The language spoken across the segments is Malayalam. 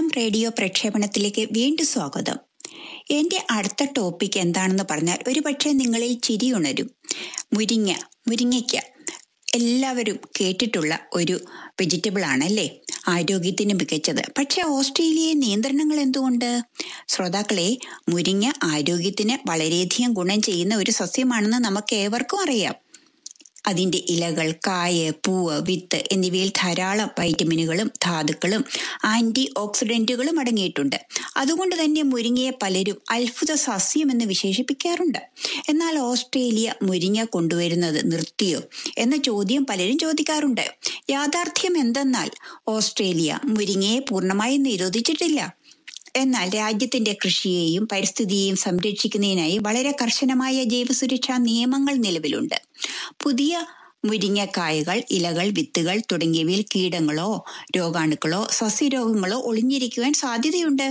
റേഡിയോ പ്രക്ഷേപണത്തിലേക്ക് വീണ്ടും സ്വാഗതം എൻ്റെ അടുത്ത ടോപ്പിക് എന്താണെന്ന് പറഞ്ഞാൽ ഒരു പക്ഷേ നിങ്ങളിൽ ചിരി ഉണരും മുരിങ്ങ മുരിങ്ങയ്ക്ക എല്ലാവരും കേട്ടിട്ടുള്ള ഒരു വെജിറ്റബിൾ ആണല്ലേ ആരോഗ്യത്തിന് മികച്ചത് പക്ഷേ ഓസ്ട്രേലിയയിൽ നിയന്ത്രണങ്ങൾ എന്തുകൊണ്ട് ശ്രോതാക്കളെ മുരിങ്ങ ആരോഗ്യത്തിന് വളരെയധികം ഗുണം ചെയ്യുന്ന ഒരു സസ്യമാണെന്ന് നമുക്ക് ഏവർക്കും അറിയാം അതിന്റെ ഇലകൾ കായ് പൂവ് വിത്ത് എന്നിവയിൽ ധാരാളം വൈറ്റമിനുകളും ധാതുക്കളും ആന്റി ഓക്സിഡന്റുകളും അടങ്ങിയിട്ടുണ്ട് അതുകൊണ്ട് തന്നെ മുരിങ്ങയെ പലരും അത്ഭുത സസ്യം എന്ന് വിശേഷിപ്പിക്കാറുണ്ട് എന്നാൽ ഓസ്ട്രേലിയ മുരിങ്ങ കൊണ്ടുവരുന്നത് നിർത്തിയോ എന്ന ചോദ്യം പലരും ചോദിക്കാറുണ്ട് യാഥാർത്ഥ്യം എന്തെന്നാൽ ഓസ്ട്രേലിയ മുരിങ്ങയെ പൂർണ്ണമായി നിരോധിച്ചിട്ടില്ല എന്നാൽ രാജ്യത്തിന്റെ കൃഷിയെയും പരിസ്ഥിതിയെയും സംരക്ഷിക്കുന്നതിനായി വളരെ കർശനമായ ജൈവസുരക്ഷാ നിയമങ്ങൾ നിലവിലുണ്ട് പുതിയ മുരിങ്ങക്കായകൾ ഇലകൾ വിത്തുകൾ തുടങ്ങിയവയിൽ കീടങ്ങളോ രോഗാണുക്കളോ സസ്യരോഗങ്ങളോ ഒളിഞ്ഞിരിക്കുവാൻ സാധ്യതയുണ്ട്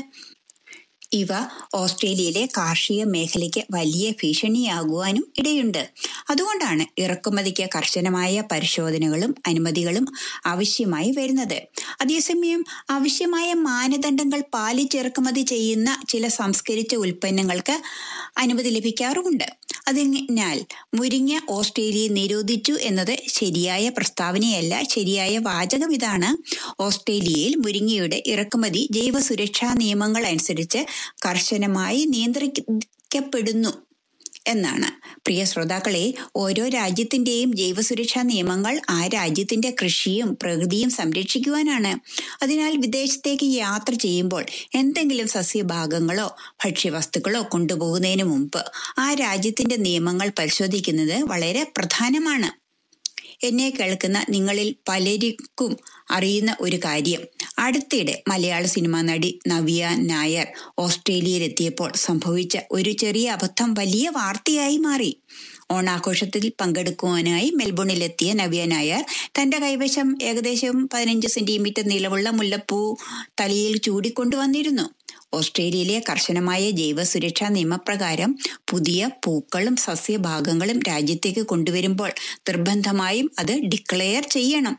ഇവ ഓസ്ട്രേലിയയിലെ കാർഷിക മേഖലയ്ക്ക് വലിയ ഭീഷണിയാകുവാനും ഇടയുണ്ട് അതുകൊണ്ടാണ് ഇറക്കുമതിക്ക് കർശനമായ പരിശോധനകളും അനുമതികളും ആവശ്യമായി വരുന്നത് അതേസമയം ആവശ്യമായ മാനദണ്ഡങ്ങൾ പാലിച്ചിറക്കുമതി ചെയ്യുന്ന ചില സംസ്കരിച്ച ഉൽപ്പന്നങ്ങൾക്ക് അനുമതി ലഭിക്കാറുമുണ്ട് അതിനാൽ മുരിങ്ങ ഓസ്ട്രേലിയ നിരോധിച്ചു എന്നത് ശരിയായ പ്രസ്താവനയല്ല ശരിയായ വാചകം ഇതാണ് ഓസ്ട്രേലിയയിൽ മുരിങ്ങയുടെ ഇറക്കുമതി ജൈവ സുരക്ഷാ നിയമങ്ങൾ അനുസരിച്ച് കർശനമായി നിയന്ത്രിക്കപ്പെടുന്നു എന്നാണ് പ്രിയ ശ്രോതാക്കളെ ഓരോ രാജ്യത്തിന്റെയും ജൈവസുരക്ഷാ നിയമങ്ങൾ ആ രാജ്യത്തിന്റെ കൃഷിയും പ്രകൃതിയും സംരക്ഷിക്കുവാനാണ് അതിനാൽ വിദേശത്തേക്ക് യാത്ര ചെയ്യുമ്പോൾ എന്തെങ്കിലും സസ്യഭാഗങ്ങളോ ഭക്ഷ്യവസ്തുക്കളോ കൊണ്ടുപോകുന്നതിന് മുമ്പ് ആ രാജ്യത്തിന്റെ നിയമങ്ങൾ പരിശോധിക്കുന്നത് വളരെ പ്രധാനമാണ് എന്നെ കേൾക്കുന്ന നിങ്ങളിൽ പലർക്കും അറിയുന്ന ഒരു കാര്യം അടുത്തിടെ മലയാള സിനിമാ നടി നവ്യ നായർ ഓസ്ട്രേലിയയിലെത്തിയപ്പോൾ സംഭവിച്ച ഒരു ചെറിയ അബദ്ധം വലിയ വാർത്തയായി മാറി ഓണാഘോഷത്തിൽ പങ്കെടുക്കുവാനായി മെൽബണിലെത്തിയ നവ്യ നായർ തന്റെ കൈവശം ഏകദേശം പതിനഞ്ച് സെന്റിമീറ്റർ നീളമുള്ള മുല്ലപ്പൂ തലയിൽ ചൂടിക്കൊണ്ടുവന്നിരുന്നു ഓസ്ട്രേലിയയിലെ കർശനമായ ജൈവ സുരക്ഷാ നിയമപ്രകാരം പുതിയ പൂക്കളും സസ്യഭാഗങ്ങളും രാജ്യത്തേക്ക് കൊണ്ടുവരുമ്പോൾ നിർബന്ധമായും അത് ഡിക്ലെയർ ചെയ്യണം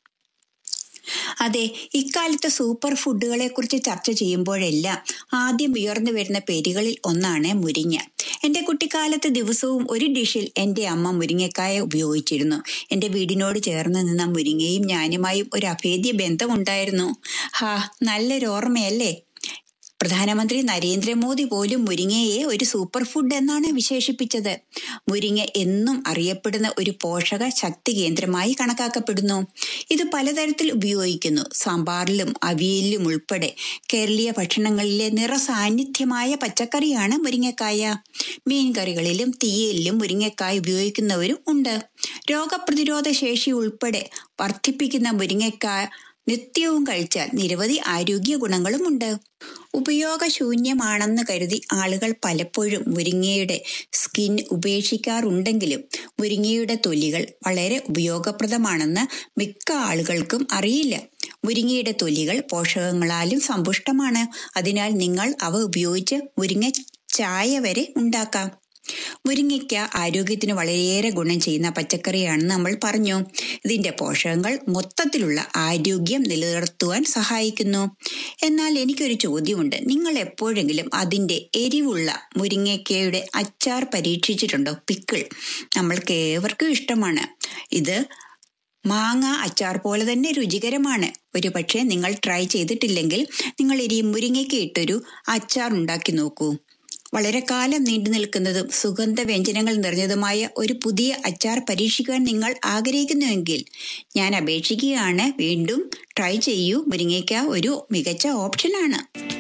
അതെ ഇക്കാലത്ത് സൂപ്പർ ഫുഡുകളെ കുറിച്ച് ചർച്ച ചെയ്യുമ്പോഴെല്ലാം ആദ്യം ഉയർന്നു വരുന്ന പേരുകളിൽ ഒന്നാണ് മുരിങ്ങ എന്റെ കുട്ടിക്കാലത്ത് ദിവസവും ഒരു ഡിഷിൽ എന്റെ അമ്മ മുരിങ്ങക്കായ ഉപയോഗിച്ചിരുന്നു എന്റെ വീടിനോട് ചേർന്ന് നിന്ന മുരിങ്ങയും ഞാനുമായും ഒരു അഭേദ്യ ബന്ധമുണ്ടായിരുന്നു ഹാ നല്ലൊരു ഓർമ്മയല്ലേ പ്രധാനമന്ത്രി നരേന്ദ്രമോദി പോലും മുരിങ്ങയെ ഒരു സൂപ്പർ ഫുഡ് എന്നാണ് വിശേഷിപ്പിച്ചത് മുരിങ്ങ എന്നും അറിയപ്പെടുന്ന ഒരു പോഷക ശക്തി കേന്ദ്രമായി കണക്കാക്കപ്പെടുന്നു ഇത് പലതരത്തിൽ ഉപയോഗിക്കുന്നു സാമ്പാറിലും അവിയലിലും ഉൾപ്പെടെ കേരളീയ ഭക്ഷണങ്ങളിലെ നിറസാന്നിധ്യമായ പച്ചക്കറിയാണ് മുരിങ്ങക്കായ മീൻകറികളിലും തീയലിലും മുരിങ്ങക്കായ ഉപയോഗിക്കുന്നവരും ഉണ്ട് രോഗപ്രതിരോധ ശേഷി ഉൾപ്പെടെ വർദ്ധിപ്പിക്കുന്ന മുരിങ്ങക്കായ നിത്യവും കഴിച്ചാൽ നിരവധി ആരോഗ്യ ഗുണങ്ങളുമുണ്ട് ഉപയോഗശൂന്യമാണെന്ന് കരുതി ആളുകൾ പലപ്പോഴും മുരിങ്ങയുടെ സ്കിൻ ഉപേക്ഷിക്കാറുണ്ടെങ്കിലും മുരിങ്ങയുടെ തൊലികൾ വളരെ ഉപയോഗപ്രദമാണെന്ന് മിക്ക ആളുകൾക്കും അറിയില്ല മുരിങ്ങയുടെ തൊലികൾ പോഷകങ്ങളാലും സമ്പുഷ്ടമാണ് അതിനാൽ നിങ്ങൾ അവ ഉപയോഗിച്ച് മുരിങ്ങ ചായ വരെ ഉണ്ടാക്കാം മുരിങ്ങയ്ക്ക ആരോഗ്യത്തിന് വളരെയേറെ ഗുണം ചെയ്യുന്ന പച്ചക്കറിയാണെന്ന് നമ്മൾ പറഞ്ഞു ഇതിന്റെ പോഷകങ്ങൾ മൊത്തത്തിലുള്ള ആരോഗ്യം നിലനിർത്തുവാൻ സഹായിക്കുന്നു എന്നാൽ എനിക്കൊരു ചോദ്യമുണ്ട് നിങ്ങൾ എപ്പോഴെങ്കിലും അതിന്റെ എരിവുള്ള മുരിങ്ങയ്ക്കയുടെ അച്ചാർ പരീക്ഷിച്ചിട്ടുണ്ടോ പിക്കിൾ നമ്മൾക്ക് ഏവർക്കും ഇഷ്ടമാണ് ഇത് മാങ്ങ അച്ചാർ പോലെ തന്നെ രുചികരമാണ് ഒരു പക്ഷേ നിങ്ങൾ ട്രൈ ചെയ്തിട്ടില്ലെങ്കിൽ നിങ്ങൾ ഇനി മുരിങ്ങയ്ക്ക് ഇട്ടൊരു അച്ചാർ ഉണ്ടാക്കി നോക്കൂ വളരെ കാലം നീണ്ടു നിൽക്കുന്നതും സുഗന്ധ വ്യഞ്ജനങ്ങൾ നിറഞ്ഞതുമായ ഒരു പുതിയ അച്ചാർ പരീക്ഷിക്കാൻ നിങ്ങൾ ആഗ്രഹിക്കുന്നുവെങ്കിൽ ഞാൻ അപേക്ഷിക്കുകയാണ് വീണ്ടും ട്രൈ ചെയ്യൂ മുരിങ്ങയ്ക്ക ഒരു മികച്ച ഓപ്ഷനാണ്